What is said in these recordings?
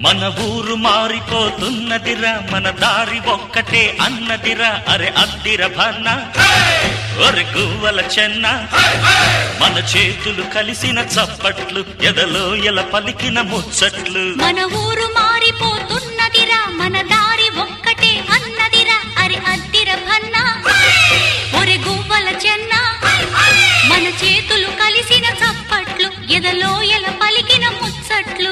మన ఊరు మారిపోతున్నదిరా మన దారి ఒక్కటే అన్నదిరా అరే అద్దిర భన్న ఒరే గువ్వల చెన్న మన చేతులు కలిసిన చప్పట్లు ఎదలో ఎల పలికిన ముచ్చట్లు మన ఊరు మారిపోతున్నదిరా మన దారి ఒక్కటే అన్నదిరా అరి అద్దిర భన్నా ఒరె గువ్వల చెన్న మన చేతులు కలిసిన చప్పట్లు ఎదలో ఎల పలికిన ముచ్చట్లు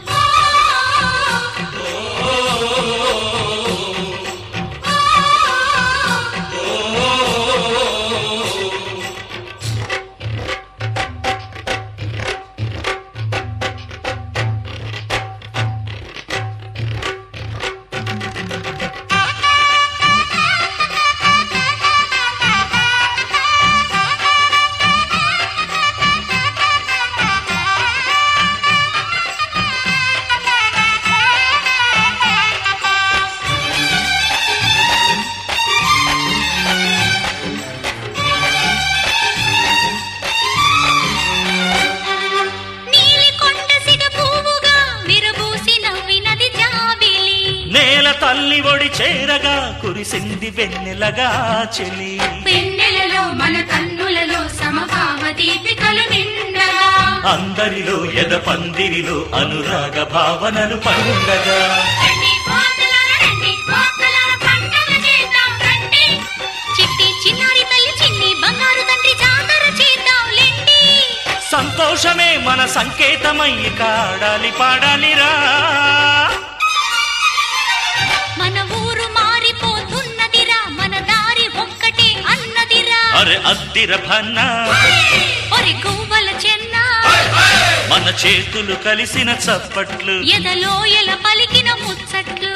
నీలి కొండ సిగ పువ్వుగా విరబూసి నవ్వినది జాబిలి నేల తల్లి ఒడి చేరగా కురిసింది వెన్నెలగా చెలి వెన్నెలలో మన కన్నులలో సమభావ దీపికలు నిండగా అందరిలో ఎద పందిరిలో అనురాగ భావనలు పండగా రండి కోతలార రండి కోతలార పండగ చేద్దాం రండి చిట్టి చిన్నారి తల్లి చిన్ని బంగారు తండ్రి జాతర చేద్దాం లెండి సంతోషమే మన సంకేతమై కాడాలి పాడాలిరా మన ఊరు మారిపోతున్నదిరా మన దారి ఒక్కటే అన్నదిరా అరే అద్దిర భన్న ఒరి గువ్వల చెన్న మన చేతులు కలిసిన చప్పట్లు ఎదలో ఎల పలికిన ముచ్చట్లు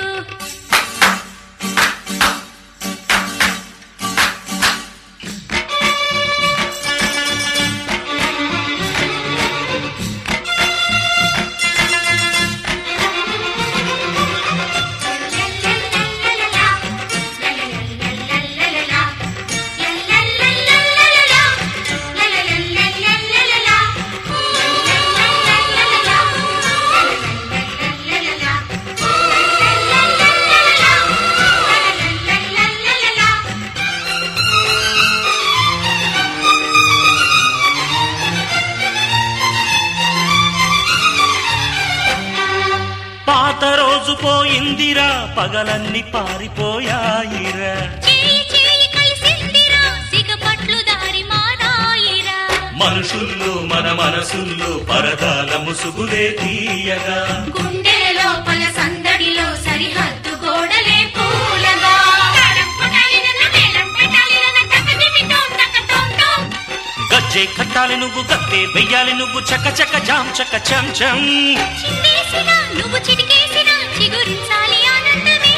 పాత రోజు పోయిందిరా పగలన్నీ పారిపోయాయిరా చేయి చేయి కలిసిందిరా సిగపట్లు దారి మారాయిరా మనుషుల్లో మన మనసుల్లో పరదాల ముసుగులే తీయగా గుండెల లోపల సందడిలో సరిహద్దు గోడలే పూలగా తాళం కొట్టాలినన్న మేళం పెట్టాలినన్న తకదిమిటోం తకతోంటోం. గజ్జే కట్టాలి నువ్వు గత్తే వెయ్యాలి నువ్వు చక చక జాం చక చం చం చిందేసినా నువ్వు చిటికేసినా చిగురించాలి ఆనందమే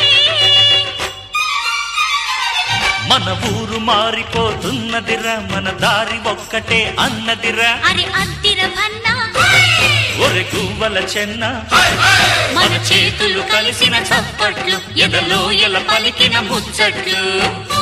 మన ఊరు మారిపోతున్నదిరా మన దారి ఒక్కటే అన్నదిరా అరే అద్దిర భన్నా ఒరె గువ్వల చెన్న మన చేతులు కలిసిన చప్పట్లు ఎదలో ఎల పలికిన ముచ్చట్లు